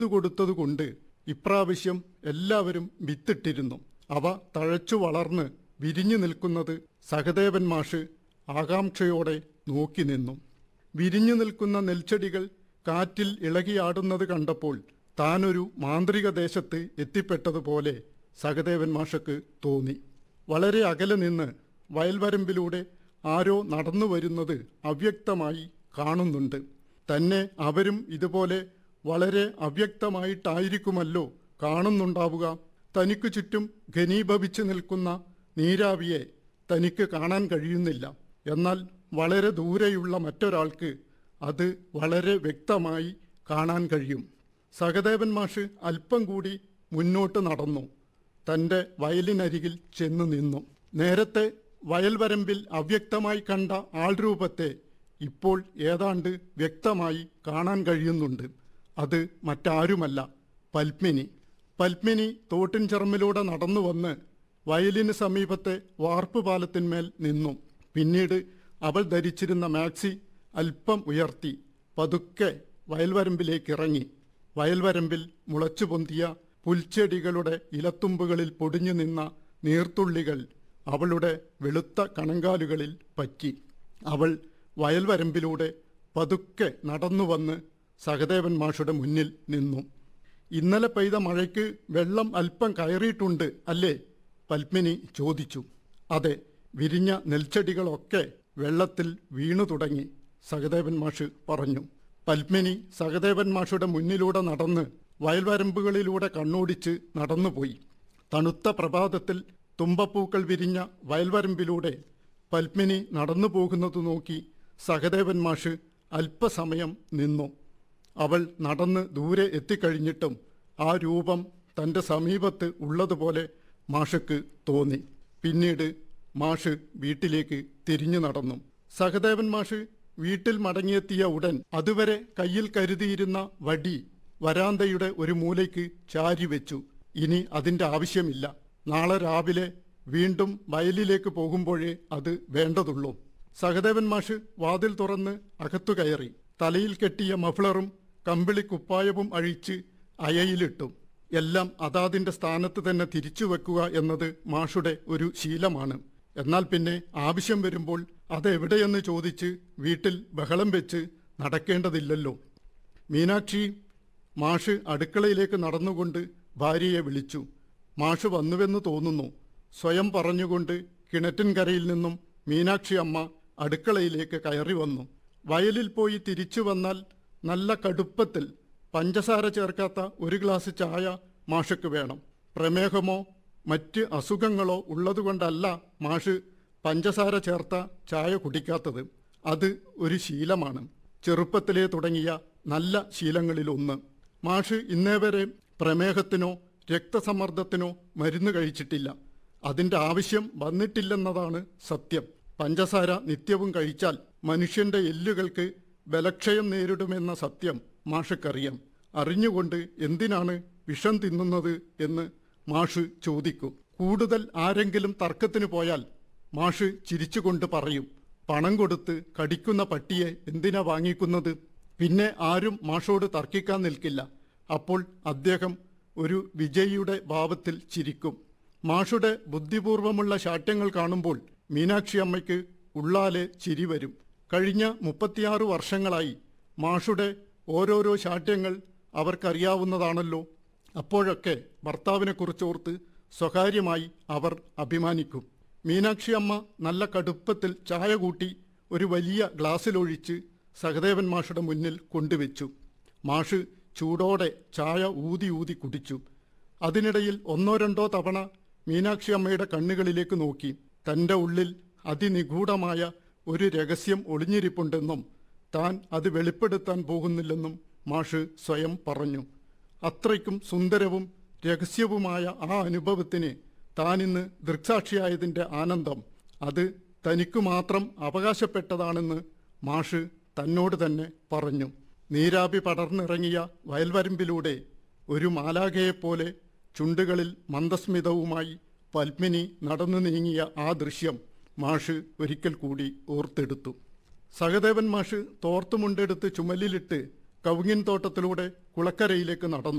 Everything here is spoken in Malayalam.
കൊടുത്തതുകൊണ്ട് ഇപ്രാവശ്യം എല്ലാവരും വിത്തിട്ടിരുന്നു അവ തഴച്ചു വളർന്ന് വിരിഞ്ഞു നിൽക്കുന്നത് സഹദേവൻ മാഷ് ആകാംക്ഷയോടെ നോക്കി നിന്നു വിരിഞ്ഞു നിൽക്കുന്ന നെൽച്ചെടികൾ കാറ്റിൽ ഇളകിയാടുന്നത് കണ്ടപ്പോൾ താനൊരു മാന്ത്രിക ദേശത്ത് എത്തിപ്പെട്ടതുപോലെ സഹദേവൻ മാഷക്ക് തോന്നി വളരെ അകലെ നിന്ന് വയൽവരമ്പിലൂടെ ആരോ നടന്നു വരുന്നത് അവ്യക്തമായി കാണുന്നുണ്ട് തന്നെ അവരും ഇതുപോലെ വളരെ അവ്യക്തമായിട്ടായിരിക്കുമല്ലോ കാണുന്നുണ്ടാവുക തനിക്കു ചുറ്റും ഘനീഭവിച്ചു നിൽക്കുന്ന നീരാവിയെ തനിക്ക് കാണാൻ കഴിയുന്നില്ല എന്നാൽ വളരെ ദൂരെയുള്ള മറ്റൊരാൾക്ക് അത് വളരെ വ്യക്തമായി കാണാൻ കഴിയും സഹദേവൻ മാഷ് അല്പം കൂടി മുന്നോട്ട് നടന്നു തൻ്റെ വയലിനരികിൽ ചെന്നു നിന്നു നേരത്തെ വയൽവരമ്പിൽ അവ്യക്തമായി കണ്ട ആൾരൂപത്തെ ഇപ്പോൾ ഏതാണ്ട് വ്യക്തമായി കാണാൻ കഴിയുന്നുണ്ട് അത് മറ്റാരുമല്ല പത്മിനി പത്മിനി തോട്ടിൻ ചെറമ്മിലൂടെ നടന്നു വന്ന് വയലിന് സമീപത്തെ വാർപ്പ് പാലത്തിന്മേൽ നിന്നു പിന്നീട് അവൾ ധരിച്ചിരുന്ന മാക്സി അല്പം ഉയർത്തി പതുക്കെ വയൽവരമ്പിലേക്ക് ഇറങ്ങി വയൽവരമ്പിൽ മുളച്ചു പൊന്തിയ പുൽച്ചെടികളുടെ ഇലത്തുമ്പുകളിൽ പൊടിഞ്ഞു നിന്ന നീർത്തുള്ളികൾ അവളുടെ വെളുത്ത കണങ്കാലുകളിൽ പറ്റി അവൾ വയൽവരമ്പിലൂടെ പതുക്കെ നടന്നു വന്ന് സഹദേവൻ മാഷുടെ മുന്നിൽ നിന്നു ഇന്നലെ പെയ്ത മഴയ്ക്ക് വെള്ളം അല്പം കയറിയിട്ടുണ്ട് അല്ലേ പത്മിനി ചോദിച്ചു അതെ വിരിഞ്ഞ നെൽച്ചെടികളൊക്കെ വെള്ളത്തിൽ വീണു തുടങ്ങി സഹദേവൻ മാഷ് പറഞ്ഞു പത്മിനി സഹദേവൻ മാഷുടെ മുന്നിലൂടെ നടന്ന് വയൽവരമ്പുകളിലൂടെ കണ്ണോടിച്ച് നടന്നുപോയി തണുത്ത പ്രഭാതത്തിൽ തുമ്പപ്പൂക്കൾ വിരിഞ്ഞ വയൽവരമ്പിലൂടെ പത്മിനി നടന്നു പോകുന്നത് നോക്കി സഹദേവൻ മാഷ് അല്പസമയം നിന്നു അവൾ നടന്ന് ദൂരെ എത്തിക്കഴിഞ്ഞിട്ടും ആ രൂപം തൻ്റെ സമീപത്ത് ഉള്ളതുപോലെ മാഷക്ക് തോന്നി പിന്നീട് മാഷ് വീട്ടിലേക്ക് തിരിഞ്ഞു നടന്നു സഹദേവൻ മാഷ് വീട്ടിൽ മടങ്ങിയെത്തിയ ഉടൻ അതുവരെ കയ്യിൽ കരുതിയിരുന്ന വടി വരാന്തയുടെ ഒരു മൂലയ്ക്ക് ചാരി വെച്ചു ഇനി അതിൻ്റെ ആവശ്യമില്ല നാളെ രാവിലെ വീണ്ടും വയലിലേക്ക് പോകുമ്പോഴേ അത് വേണ്ടതുള്ളൂ സഹദേവൻ മാഷ് വാതിൽ തുറന്ന് അകത്തു കയറി തലയിൽ കെട്ടിയ മഫ്ളറും കമ്പിളി കുപ്പായവും അഴിച്ച് അയയിലിട്ടു എല്ലാം അതാതിന്റെ സ്ഥാനത്ത് തന്നെ തിരിച്ചു വെക്കുക എന്നത് മാഷുടെ ഒരു ശീലമാണ് എന്നാൽ പിന്നെ ആവശ്യം വരുമ്പോൾ അതെവിടെയെന്ന് ചോദിച്ച് വീട്ടിൽ ബഹളം വെച്ച് നടക്കേണ്ടതില്ലല്ലോ മീനാക്ഷി മാഷ് അടുക്കളയിലേക്ക് നടന്നുകൊണ്ട് ഭാര്യയെ വിളിച്ചു മാഷ് വന്നുവെന്ന് തോന്നുന്നു സ്വയം പറഞ്ഞുകൊണ്ട് കിണറ്റിൻകരയിൽ നിന്നും മീനാക്ഷി അമ്മ അടുക്കളയിലേക്ക് കയറി വന്നു വയലിൽ പോയി തിരിച്ചു വന്നാൽ നല്ല കടുപ്പത്തിൽ പഞ്ചസാര ചേർക്കാത്ത ഒരു ഗ്ലാസ് ചായ മാഷക്ക് വേണം പ്രമേഹമോ മറ്റ് അസുഖങ്ങളോ ഉള്ളതുകൊണ്ടല്ല മാഷ് പഞ്ചസാര ചേർത്ത ചായ കുടിക്കാത്തത് അത് ഒരു ശീലമാണ് ചെറുപ്പത്തിലേ തുടങ്ങിയ നല്ല ശീലങ്ങളിലൊന്ന് മാഷ് ഇന്നേ വരെ പ്രമേഹത്തിനോ രക്തസമ്മർദ്ദത്തിനോ മരുന്ന് കഴിച്ചിട്ടില്ല അതിൻ്റെ ആവശ്യം വന്നിട്ടില്ലെന്നതാണ് സത്യം പഞ്ചസാര നിത്യവും കഴിച്ചാൽ മനുഷ്യന്റെ എല്ലുകൾക്ക് ബലക്ഷയം നേരിടുമെന്ന സത്യം മാഷക്കറിയാം അറിഞ്ഞുകൊണ്ട് എന്തിനാണ് വിഷം തിന്നുന്നത് എന്ന് മാഷ് ചോദിക്കും കൂടുതൽ ആരെങ്കിലും തർക്കത്തിന് പോയാൽ മാഷ് ചിരിച്ചുകൊണ്ട് പറയും പണം കൊടുത്ത് കടിക്കുന്ന പട്ടിയെ എന്തിനാ വാങ്ങിക്കുന്നത് പിന്നെ ആരും മാഷോട് തർക്കിക്കാൻ നിൽക്കില്ല അപ്പോൾ അദ്ദേഹം ഒരു വിജയിയുടെ ഭാവത്തിൽ ചിരിക്കും മാഷുടെ ബുദ്ധിപൂർവമുള്ള ശാഠ്യങ്ങൾ കാണുമ്പോൾ മീനാക്ഷി അമ്മയ്ക്ക് ഉള്ളാലെ ചിരി വരും കഴിഞ്ഞ മുപ്പത്തിയാറ് വർഷങ്ങളായി മാഷുടെ ഓരോരോ ശാഠ്യങ്ങൾ അവർക്കറിയാവുന്നതാണല്ലോ അപ്പോഴൊക്കെ ഭർത്താവിനെക്കുറിച്ചോർത്ത് സ്വകാര്യമായി അവർ അഭിമാനിക്കും മീനാക്ഷി അമ്മ നല്ല കടുപ്പത്തിൽ ചായ കൂട്ടി ഒരു വലിയ ഗ്ലാസ്സിലൊഴിച്ച് സഹദേവൻ മാഷുടെ മുന്നിൽ കൊണ്ടുവച്ചു മാഷ് ചൂടോടെ ചായ ഊതി ഊതി കുടിച്ചു അതിനിടയിൽ ഒന്നോ രണ്ടോ തവണ മീനാക്ഷി അമ്മയുടെ കണ്ണുകളിലേക്ക് നോക്കി തൻ്റെ ഉള്ളിൽ അതിനിഗൂഢമായ ഒരു രഹസ്യം ഒളിഞ്ഞിരിപ്പുണ്ടെന്നും താൻ അത് വെളിപ്പെടുത്താൻ പോകുന്നില്ലെന്നും മാഷ് സ്വയം പറഞ്ഞു അത്രയ്ക്കും സുന്ദരവും രഹസ്യവുമായ ആ അനുഭവത്തിന് താനിന്ന് ദൃക്സാക്ഷിയായതിൻ്റെ ആനന്ദം അത് തനിക്കു മാത്രം അവകാശപ്പെട്ടതാണെന്ന് മാഷ് തന്നോട് തന്നെ പറഞ്ഞു നീരാപി പടർന്നിറങ്ങിയ വയൽവരമ്പിലൂടെ ഒരു മാലാഖയെപ്പോലെ ചുണ്ടുകളിൽ മന്ദസ്മിതവുമായി പത്മിനി നടന്നു നീങ്ങിയ ആ ദൃശ്യം മാഷ് ഒരിക്കൽ കൂടി ഓർത്തെടുത്തു സഹദേവൻ മാഷ് തോർത്തുമുണ്ടെടുത്ത് ചുമലിലിട്ട് കവുങ്ങിൻ തോട്ടത്തിലൂടെ കുളക്കരയിലേക്ക് നടന്നു